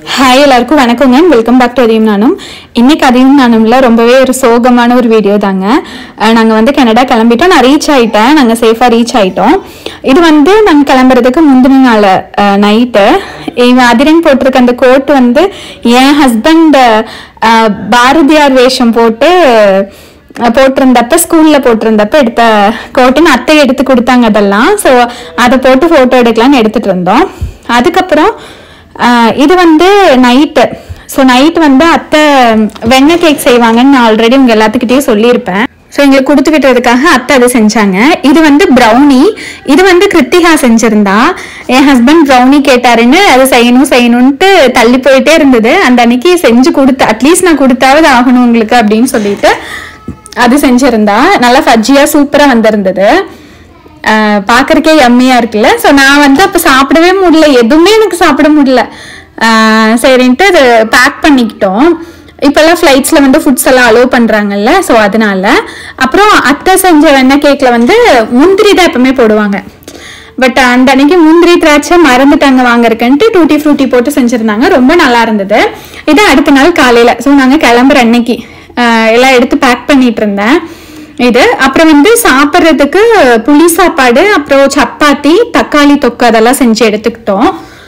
Hi எல்லாருக்கும் வணக்கங்க welcome back to அதையும் நானும் இன்னைக்கு அதையும் நானும்ல ரொம்பவே ஒரு சோகமான ஒரு வீடியோ தாங்க அஹ் நாங்க வந்து கனடா கிளம்பிட்டோம் நான் ரீச் ஆயிட்டேன் நாங்க சேஃபா ரீச் ஆயிட்டோம் இது வந்து நாங்க கிளம்புறதுக்கு முந்தின நாள் நைட்டு இவன் அதிரன் போட்டிருக்க அந்த கோட் வந்து என் ஹஸ்பண்ட் பாரதியார் வேஷம் போட்டு அஹ் போட்டிருந்தப்ப ஸ்கூல்ல போட்டிருந்தப்ப எடுத்த கோட்டுன்னு அத்தை எடுத்து கொடுத்தாங்க அதெல்லாம் ஸோ அதை போட்டு போட்டோ எடுக்கலாம்னு எடுத்துட்டு இருந்தோம் அதுக்கப்புறம் ஆஹ் இது வந்து நைட்டு ஸோ நைட் வந்து அத்தை வெண்ணெய் கேக் செய்வாங்கன்னு நான் ஆல்ரெடி உங்க எல்லாத்துக்கிட்டையும் சொல்லியிருப்பேன் ஸோ எங்களுக்கு கொடுத்து விட்டுறதுக்காக அத்தை அதை செஞ்சாங்க இது வந்து ப்ரௌனி இது வந்து கிருத்திகா செஞ்சிருந்தா என் ஹஸ்பண்ட் ப்ரௌனி கேட்டாருன்னு அதை செய்யணும் செய்யணும்ட்டு தள்ளி போயிட்டே இருந்தது அந்த அன்னைக்கு செஞ்சு கொடுத்து அட்லீஸ்ட் நான் கொடுத்தாவது ஆகணும் உங்களுக்கு அப்படின்னு சொல்லிட்டு அது செஞ்சிருந்தா நல்லா ஃபஜ்ஜியா சூப்பரா வந்திருந்தது ஆஹ் பார்க்கறக்கே யம்மியா இருக்குல்ல ஸோ நான் வந்து அப்போ சாப்பிடவே முடியல எதுவுமே எனக்கு சாப்பிட முடியல ஆஹ் சரின்ட்டு அது பேக் பண்ணிக்கிட்டோம் இப்போல்லாம் ஃப்ளைட்ஸில் வந்து ஃபுட்ஸ் எல்லாம் அலோவ் பண்ணுறாங்கல்ல ஸோ அதனால அப்புறம் அத்தை செஞ்ச வெண்ணெய் கேக்கில் வந்து முந்திரி தான் எப்பவுமே போடுவாங்க பட் அந்த அன்னைக்கு முந்திரி திராட்சை மறந்துட்டாங்க வாங்குறதுக்குன்ட்டு டூட்டி ஃப்ரூட்டி போட்டு செஞ்சுருந்தாங்க ரொம்ப நல்லா இருந்தது இது அடுத்த நாள் காலையில் ஸோ நாங்கள் கிளம்புற அன்னைக்கு ஆஹ் எல்லாம் எடுத்து பேக் பண்ணிட்டு இருந்தேன் இது அப்புறம் வந்து சாப்பிட்றதுக்கு புளி சாப்பாடு அப்புறம் சப்பாத்தி தக்காளி தொக்கு அதெல்லாம் செஞ்சு எடுத்துக்கிட்டோம்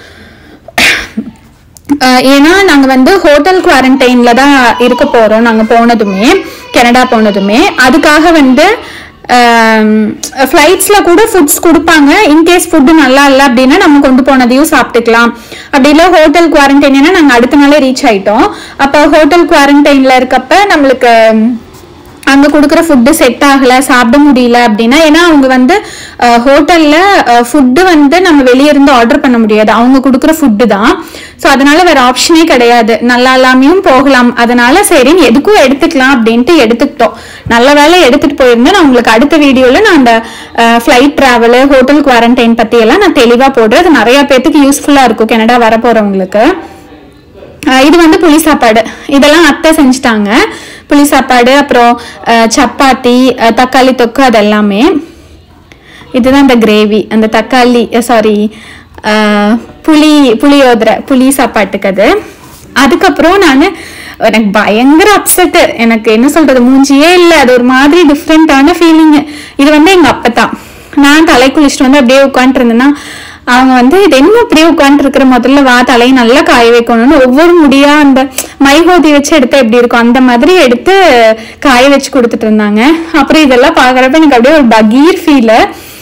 அஹ் ஏன்னா நாங்கள் வந்து ஹோட்டல் குவாரண்டைன்ல தான் இருக்க போகிறோம் நாங்கள் போனதுமே கனடா போனதுமே அதுக்காக வந்து ஃப்ளைட்ஸில் கூட ஃபுட்ஸ் கொடுப்பாங்க இன்கேஸ் ஃபுட்டு நல்லா இல்லை அப்படின்னா நம்ம கொண்டு போனதையும் சாப்பிட்டுக்கலாம் அப்படி இல்லை ஹோட்டல் குவாரண்டைன்னா நாங்கள் அடுத்த நாளே ரீச் ஆயிட்டோம் அப்போ ஹோட்டல் குவாரண்டைனில் இருக்கப்ப நம்மளுக்கு அங்கே கொடுக்குற ஃபுட்டு செட் ஆகலை சாப்பிட முடியல அப்படின்னா ஏன்னா அவங்க வந்து ஹோட்டலில் ஃபுட்டு வந்து நம்ம வெளியே இருந்து ஆர்டர் பண்ண முடியாது அவங்க கொடுக்குற ஃபுட்டு தான் ஸோ அதனால வேற ஆப்ஷனே கிடையாது நல்லா இல்லாமையும் போகலாம் அதனால சரின்னு எதுக்கும் எடுத்துக்கலாம் அப்படின்ட்டு எடுத்துக்கிட்டோம் நல்ல வேலை எடுத்துட்டு போயிருந்தேன் நான் உங்களுக்கு அடுத்த வீடியோவில் நான் அந்த ஃப்ளைட் ட்ராவலு ஹோட்டல் குவாரண்டைன் பற்றி எல்லாம் நான் தெளிவாக போடுறேன் அது நிறைய பேர்த்துக்கு யூஸ்ஃபுல்லாக இருக்கும் கனடா வர போகிறவங்களுக்கு அஹ் இது வந்து புளி சாப்பாடு இதெல்லாம் அத்தை செஞ்சுட்டாங்க புளி சாப்பாடு அப்புறம் அஹ் சப்பாத்தி அஹ் தக்காளி தொக்கு அது எல்லாமே இதுதான் அந்த கிரேவி அந்த தக்காளி சாரி புளி புளியோதரை புளி சாப்பாட்டுக்கு அது அதுக்கப்புறம் நான் எனக்கு பயங்கர அப்செட்டு எனக்கு என்ன சொல்றது மூஞ்சியே இல்லை அது ஒரு மாதிரி டிஃப்ரெண்ட்டான ஃபீலிங்கு இது வந்து எங்கள் அப்பா தான் நான் தலை குளிச்சுட்டு வந்து அப்படியே உட்காந்துருந்தேன்னா அவங்க வந்து இது என்ன அப்படியே உட்காந்துருக்கிற முதல்ல வா தலையை நல்லா காய வைக்கணும்னு ஒவ்வொரு முடியா அந்த மைஹோதி வச்சு எடுத்தா எப்படி இருக்கும் அந்த மாதிரி எடுத்து காய வச்சு கொடுத்துட்டு இருந்தாங்க அப்புறம் இதெல்லாம் பார்க்குறப்ப எனக்கு அப்படியே ஒரு பகீர் ஃபீலு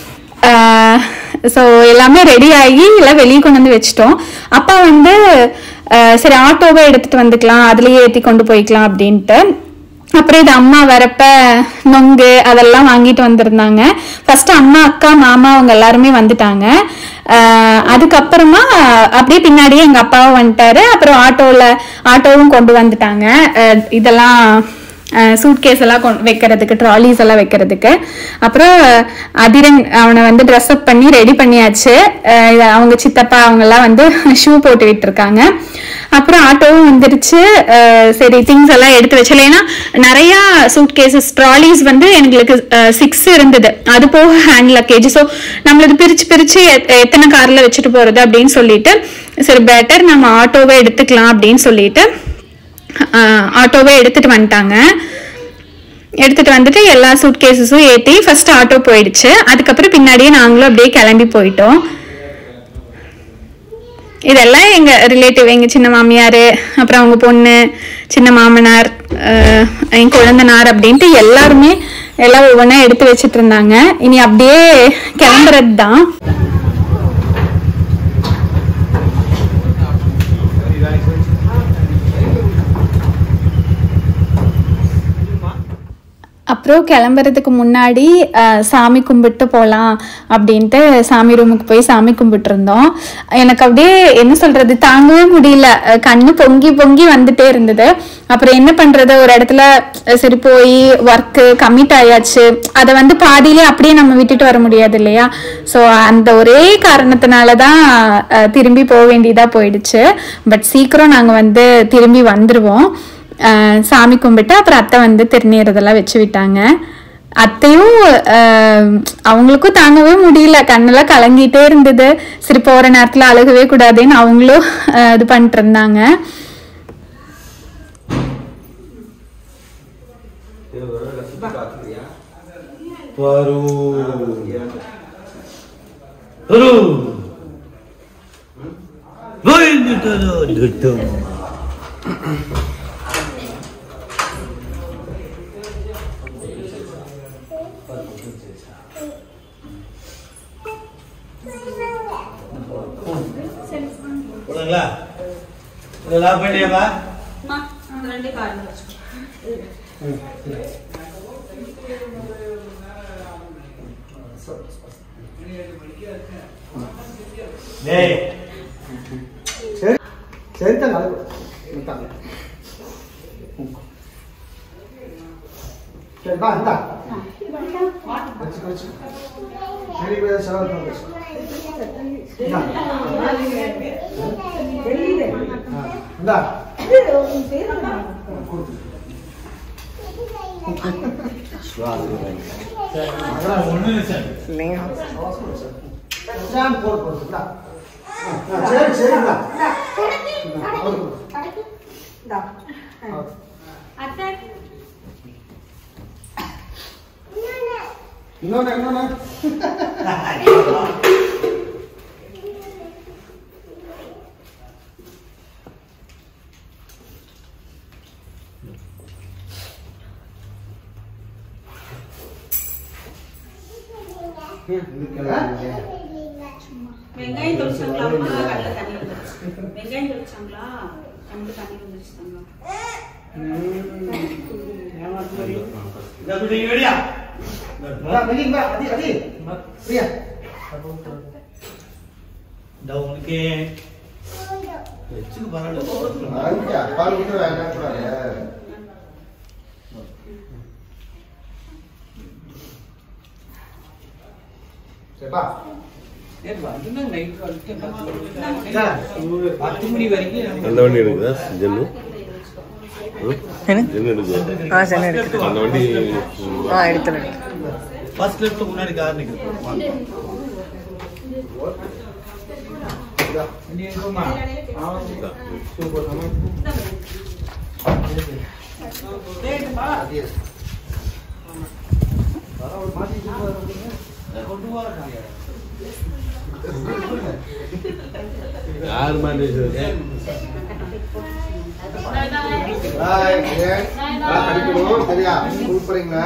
ஸோ எல்லாமே ரெடி ஆகி எல்லாம் வெளியே கொண்டு வந்து வச்சிட்டோம் அப்பா வந்து ஆஹ் சரி ஆட்டோவை எடுத்துட்டு வந்துக்கலாம் அதுலயே ஏற்றி கொண்டு போய்க்கலாம் அப்படின்ட்டு அப்புறம் இது அம்மா வரப்ப நொங்கு அதெல்லாம் வாங்கிட்டு வந்திருந்தாங்க ஃபர்ஸ்ட் அம்மா அக்கா மாமா அவங்க எல்லாருமே வந்துட்டாங்க ஆஹ் அதுக்கப்புறமா அப்படியே பின்னாடியே எங்க அப்பாவும் வந்துட்டாரு அப்புறம் ஆட்டோல ஆட்டோவும் கொண்டு வந்துட்டாங்க ஆஹ் இதெல்லாம் சூட்கேஸ் எல்லாம் கொண்டு வைக்கிறதுக்கு ட்ராலிஸ் எல்லாம் வைக்கிறதுக்கு அப்புறம் அதிரன் அவனை வந்து ட்ரெஸ் அப் பண்ணி ரெடி பண்ணியாச்சு அஹ் இது அவங்க சித்தப்பா அவங்கெல்லாம் வந்து ஷூ போட்டு விட்டுருக்காங்க அப்புறம் ஆட்டோவும் வந்துருச்சு அஹ் சரி திங்ஸ் எல்லாம் எடுத்து வச்சல ஏன்னா நிறைய சூட் கேசஸ் ட்ராலிஸ் வந்து எங்களுக்கு சிக்ஸ் இருந்தது அது போக ஹேண்ட் லக்கேஜ் ஸோ நம்மளுக்கு பிரிச்சு பிரிச்சு எத்- எத்தனை கார்ல வச்சுட்டு போறது அப்படின்னு சொல்லிட்டு சரி பெட்டர் நம்ம ஆட்டோவை எடுத்துக்கலாம் அப்படின்னு சொல்லிட்டு ஆஹ் ஆட்டோவே எடுத்துட்டு வந்துட்டாங்க எடுத்துட்டு வந்துட்டு எல்லா சூட் கேசஸும் ஏற்றி ஃபர்ஸ்ட் ஆட்டோ போயிடுச்சு அதுக்கப்புறம் பின்னாடியே நாங்களும் அப்படியே கிளம்பி போயிட்டோம் இதெல்லாம் எங்க ரிலேட்டிவ் எங்க சின்ன மாமியார் அப்புறம் அவங்க பொண்ணு சின்ன மாமனார் ஆஹ் என் குழந்தனார் அப்படின்ட்டு எல்லாருமே எல்லாம் ஒவ்வொன்றா எடுத்து வச்சிட்டு இருந்தாங்க இனி அப்படியே கிளம்புறது தான் அப்புறம் கிளம்புறதுக்கு முன்னாடி அஹ், சாமி கும்பிட்டு போகலாம் அப்படின்ட்டு சாமி ரூமுக்கு போய் சாமி கும்பிட்டு இருந்தோம் எனக்கு அப்படியே என்ன சொல்றது தாங்கவே முடியல அஹ், கண்ணு பொங்கி பொங்கி வந்துட்டே இருந்தது அப்புறம் என்ன பண்றது ஒரு இடத்துல அஹ், சரி போய் ஒர்க்கு கமிட் ஆயாச்சு அதை வந்து பாதியிலே அப்படியே நம்ம விட்டுட்டு வர முடியாது இல்லையா ஸோ அந்த ஒரே காரணத்தினால தான் அஹ், திரும்பி போக வேண்டியதா போயிடுச்சு பட் சீக்கிரம் நாங்கள் வந்து திரும்பி வந்துருவோம் ஆஹ் சாமி கும்பிட்டு அப்புறம் அத்தை வந்து திருநீர் இதெல்லாம் வச்சு விட்டாங்க அத்தையும் அஹ், அவங்களுக்கும் தாங்கவே முடியல கண்ணெல்லாம் கலங்கிட்டே இருந்தது சரி போற நேரத்துல அழுகவே கூடாதுன்னு அவங்களும் அஹ், இது பண்ணிட்டு இருந்தாங்க பரு பரு போயிட்டு போடுங்களா இதெல்லாம் பண்ணியாப்பா டேய் சரி சரி தான் நாளைக்கு விட்டாங்க சரி பா இந்தா வச்சுக்க வச்சுக்க சரி போய் செலவு பண்ண வச்சு இந்தா. ஆ, இந்தா கொடுத்து அதான் ஒண்ணு சார் ஜாம் போடு போடு இந்தா ஆ, சரி சரி இந்தா இந்தா, அவரு கொடு. அவரு. இன்னொன்னு இன்னொன்னு வெங்காயம் தொளிச்சாங்களாமா கடல தண்ணி வந்துருச்சு வெங்காயம் தொளிச்சாங்களா கண்டு தண்ணி வந்துருச்சுட்டாங்க இந்த குட்டி வெளியா வா, வெளிய வா, அடி அடி பிரியா இந்த உனக்கு வச்சுக்கு பரவாயில்ல அங்க பால் விட்டு வேண்டாம் கூடாது சரிப்பா பத்து மணி வரைக்கும் அந்த வண்டி எடுக்குதா ஜென்னு ஜென்னு எடுக்குதா ஆ சரி எடுத்து அந்த வண்டி ஆ எடுத்துறேன் ஃபர்ஸ்ட் லெஃப்ட் முன்னாடி கார் நிக்குது யார் மாதிரி பாய் ஏன் நான் படிக்கணும் சரியா ஸ்கூல் போறீங்களா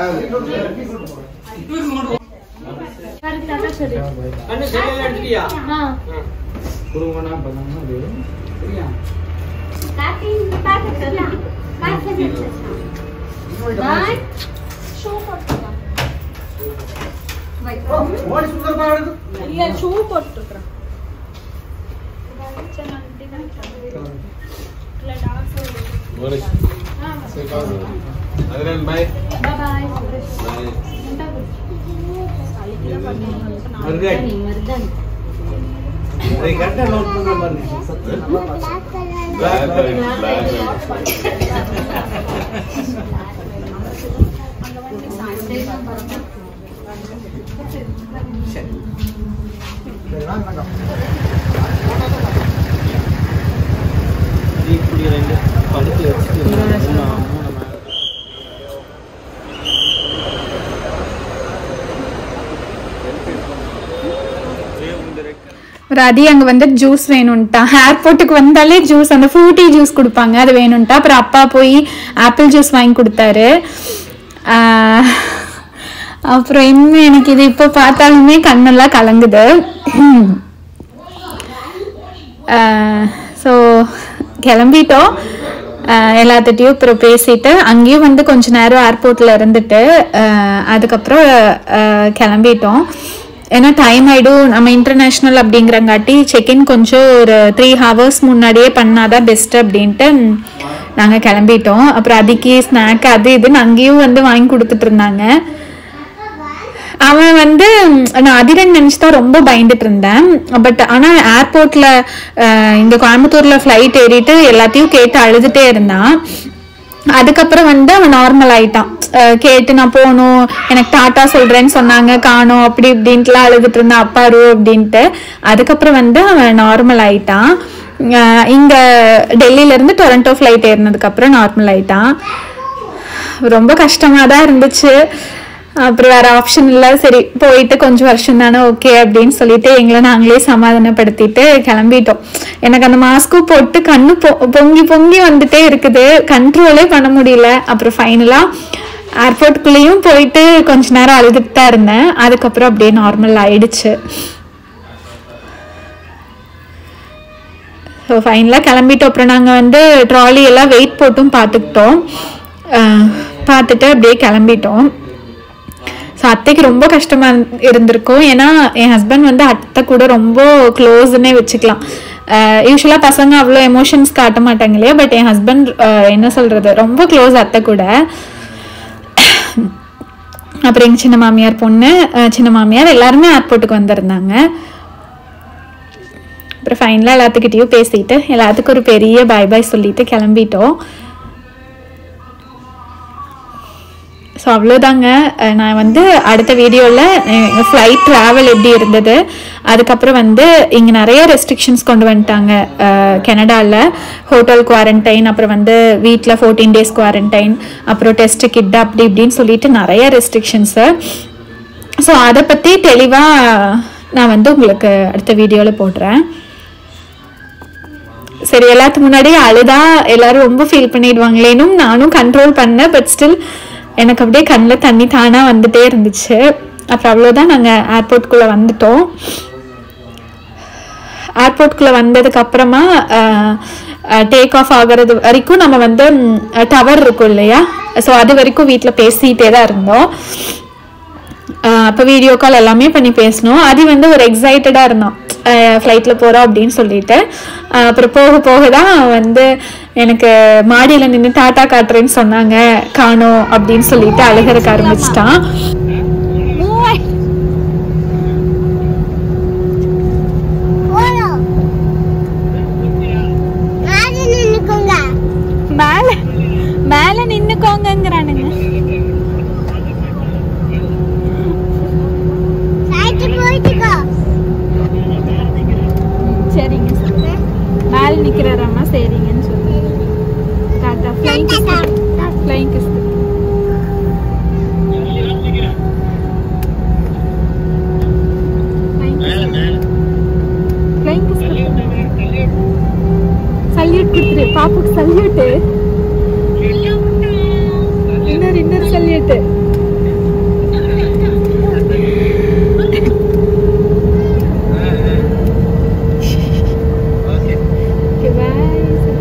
அண்ணு சரியா எடுத்துட்டியா குடும்பம்னா பண்ணணும் அது சரியா ஓடி சுந்தர் பாடு இல்ல ஷூ போட்டுருக்குறேன் அதனால் பாய் மருதாணி இதை கரெக்டா நோட் பண்ண பாருங்க பிளாக் பிளாக் சரி வாங்க வாங்க இப்படி ரெண்டு படுத்து வச்சுட்டு மூணு மூணு மேல. ராதி அங்க வந்து ஜூஸ் வேணும்ட்டா ஏர்போர்ட்டுக்கு வந்தாலே ஜூஸ் அந்த ஃப்ரூட்டி ஜூஸ் கொடுப்பாங்க அது வேணும்ட்டா அப்புறம் அப்பா போய் ஆப்பிள் ஜூஸ் வாங்கி கொடுத்தாரு ஆஹ், அப்புறம் இன்னும் எனக்கு இது இப்போ பார்த்தாலுமே கண்ணெல்லாம் கலங்குது ஸோ கிளம்பிட்டோம் ஆஹ், எல்லாத்துட்டையும் அப்புறம் பேசிட்டு அங்கேயும் வந்து கொஞ்ச நேரம் ஏர்போர்ட்டில் இருந்துட்டு ஆஹ், அதுக்கப்புறம் ஆஹ், கிளம்பிட்டோம் ஏன்னா டைம் ஆகிடும் நம்ம இன்டர்நேஷ்னல் அப்படிங்கிறங்காட்டி செக்இன் கொஞ்சம் ஒரு த்ரீ ஹவர்ஸ் முன்னாடியே பண்ணாதான் பெஸ்ட் அப்படின்ட்டு நாங்கள் கிளம்பிட்டோம் அப்புறம் அதுக்கு ஸ்நாக் அது இதுன்னு அங்கேயும் வந்து வாங்கி கொடுத்துட்டு இருந்தாங்க அவன் வந்து ம், நான் அதிரன் நினச்சி தான் ரொம்ப பயந்துட்டு இருந்தேன் பட் ஆனால் ஏர்போர்ட்டில் இங்கே கோயம்புத்தூரில் ஃப்ளைட் ஏறிட்டு எல்லாத்தையும் கேட்டு அழுதுகிட்டே இருந்தான் அதுக்கப்புறம் வந்து அவன் நார்மல் ஆயிட்டான் அஹ் கேட்டு நான் போகணும் எனக்கு டாட்டா சொல்றேன்னு சொன்னாங்க காணோம் அப்படி இப்படின்ட்டுலாம் அழுதுட்டு இருந்தான் அப்பாரு அப்படின்ட்டு அதுக்கப்புறம் வந்து அவன் நார்மல் ஆயிட்டான் அஹ் இங்க டெல்லியில இருந்து டொரண்டோ ஃப்ளைட் ஏறினதுக்கு அப்புறம் நார்மல் ஆயிட்டான் ரொம்ப கஷ்டமா தான் இருந்துச்சு அப்புறம் வேற ஆப்ஷன் இல்லை சரி போயிட்டு கொஞ்சம் வருஷம் தானே ஓகே அப்படின்னு சொல்லிட்டு எங்களை நாங்களே சமாதானப்படுத்திட்டு கிளம்பிட்டோம் எனக்கு அந்த மாஸ்க்கும் போட்டு கண்ணு பொ- பொங்கி பொங்கி வந்துட்டே இருக்குது கண்ட்ரோலே பண்ண முடியல அப்புறம் ஃபைனலா ஏர்போர்ட்டுக்குள்ளேயும் போயிட்டு கொஞ்ச நேரம் அழுதுட்டு தான் இருந்தேன் அதுக்கப்புறம் அப்படியே நார்மல் ஆயிடுச்சு ஸோ ஃபைனலாக கிளம்பிட்டோம் அப்புறம் நாங்கள் வந்து ட்ராலி எல்லாம் வெயிட் போட்டும் பார்த்துக்கிட்டோம் அஹ் பார்த்துட்டு அப்படியே கிளம்பிட்டோம் ஸோ அத்தைக்கு ரொம்ப கஷ்டமாக இருந்- இருந்திருக்கும் ஏன்னா என் ஹஸ்பண்ட் வந்து அத்தை கூட ரொம்ப க்ளோஸ்ன்னே வச்சுக்கலாம் யூஸ்வலாக பசங்க அவ்வளோ எமோஷன்ஸ் காட்ட மாட்டாங்க இல்லையா பட் என் ஹஸ்பண்ட் என்ன சொல்கிறது ரொம்ப க்ளோஸ் அத்தை கூட அப்புறம் எங்கள் சின்ன மாமியார் பொண்ணு அஹ் சின்ன மாமியார் எல்லாருமே ஏர்போர்ட்டுக்கு வந்திருந்தாங்க அப்புறம் ஃபைனலாக எல்லாத்துக்கிட்டேயும் பேசிட்டு எல்லாத்துக்கும் ஒரு பெரிய பாய் பாய் சொல்லிட்டு கிளம்பிட்டோம் ஸோ அவ்வளோதாங்க அஹ் நான் வந்து அடுத்த வீடியோவில் எங்கள் ஃப்ளைட் ட்ராவல் எப்படி இருந்தது அதுக்கப்புறம் வந்து இங்கே நிறைய ரெஸ்ட்ரிக்ஷன்ஸ் கொண்டு வந்துட்டாங்க கனடாவில் ஹோட்டல் குவாரண்டைன் அப்புறம் வந்து வீட்டில் ஃபோர்டீன் டேஸ் குவாரண்டைன் அப்புறம் டெஸ்ட் கிட் அப்படி இப்படின்னு சொல்லிட்டு நிறைய ரெஸ்ட்ரிக்ஷன்ஸு ஸோ அதை பற்றி தெளிவாக நான் வந்து உங்களுக்கு அடுத்த வீடியோவில் போடுறேன் சரி எல்லாத்துக்கு முன்னாடி அழுதா எல்லாரும் ரொம்ப ஃபீல் பண்ணிடுவாங்களேனும் நானும் கண்ட்ரோல் பண்ணேன் பட் ஸ்டில் எனக்கு அப்படியே கண்ணில் தண்ணி தானாக வந்துட்டே இருந்துச்சு அப்புறம் அவ்வளோதான் நாங்கள் ஏர்போர்ட்குள்ளே வந்துட்டோம் ஏர்போர்ட்குள்ளே வந்ததுக்கு அப்புறமா டேக் ஆஃப் ஆகிறது வரைக்கும் நம்ம வந்து டவர் இருக்கும் இல்லையா ஸோ அது வரைக்கும் வீட்டில் பேசிகிட்டே தான் இருந்தோம் அப்போ வீடியோ கால் எல்லாமே பண்ணி பேசணும் அது வந்து ஒரு எக்ஸைட்டடாக இருந்தான் ஃப்ளைட்டில் போகிறோம் அப்படின்னு சொல்லிட்டு அஹ் அப்புறம் போக போக தான் வந்து எனக்கு மாடியில் நின்று டாட்டா காட்டுறேன்னு சொன்னாங்க காணோம் அப்படின்னு சொல்லிட்டு அழுகிறக்க ஆரம்பிச்சிட்டான் மேல மேல நின்னுக்கோங்கிறானுங்க சரிங்க மேல நிக்கிறாராம்மா சரிங்கன்னு சொல்லு tata flying flying kiss flying kiss salute கொடுத்துரு பாப்புக்கு சல்யூட்டு இன்னொரு இன்னொரு சல்யூட்டு Okay, bye.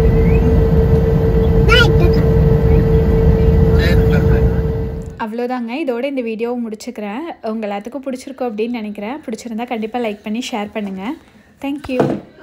அவ்வளோதாங்க இதோட இந்த வீடியோவை முடிச்சுக்கிறேன் உங்கள் எல்லாத்துக்கும் பிடிச்சிருக்கோம் அப்படின்னு நினைக்கிறேன் பிடிச்சிருந்தா கண்டிப்பாக லைக் பண்ணி ஷேர் பண்ணுங்கள் தேங்க்யூ